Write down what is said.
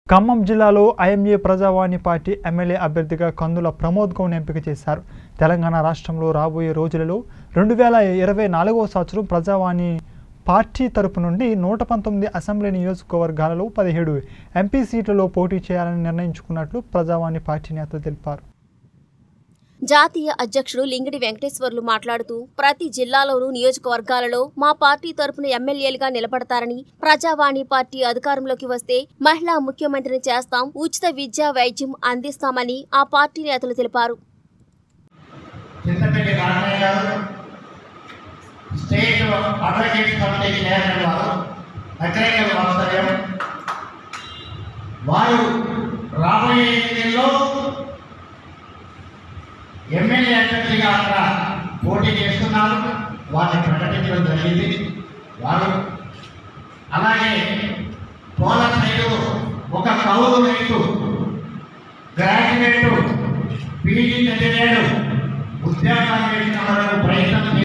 ఖమ్మం జిల్లాలో ఐఎంఏ ప్రజావాణి party MLA అభ్యర్థిగా కందుల ప్రమోద్ గౌడ్ ఎంపిక చేశారు తెలంగాణ రాష్ట్రంలో రాబోయే రోజులలో రెండు వేల ఇరవై నాలుగవ సంవత్సరం ప్రజావాణి పార్టీ తరపు నుండి నూట పంతొమ్మిది అసెంబ్లీ నియోజకవర్గాలలో పదిహేడు ఎంపీ సీట్లలో పోటీ చేయాలని నిర్ణయించుకున్నట్లు ప్రజావాణి పార్టీ నేతలు తెలిపారు జాతీయ అధ్యక్షుడు లింగిడి వెంకటేశ్వర్లు మాట్లాడుతూ ప్రతి జిల్లాలోనూ నియోజకవర్గాలలో మా పార్టీ తరపున ఎమ్మెల్యేలుగా నిలబడతారని ప్రజావాణి పార్టీ అధికారంలోకి వస్తే మహిళా ముఖ్యమంత్రిని చేస్తాం ఉచిత విద్యా వైద్యం అందిస్తామని ఆ పార్టీ నేతలు తెలిపారు చింతపల్లి రామయ్య గారు స్టేట్ అడ్వకేట్ కమిటీ చైర్మన్ వారు అగ్రేకల్ వాత్సల్యం వారు రాబోయే ఎన్నికల్లో ఎమ్మెల్యే అభ్యర్థిగా అక్కడ పోటీ చేస్తున్నారు వారిని ప్రకటించడం జరిగింది వారు అలాగే పోల సైడు ఒక కౌలు రైతు గ్రాడ్యుయేట్ పీజీ చదివాడు ఉద్యోగాలు చేసిన వరకు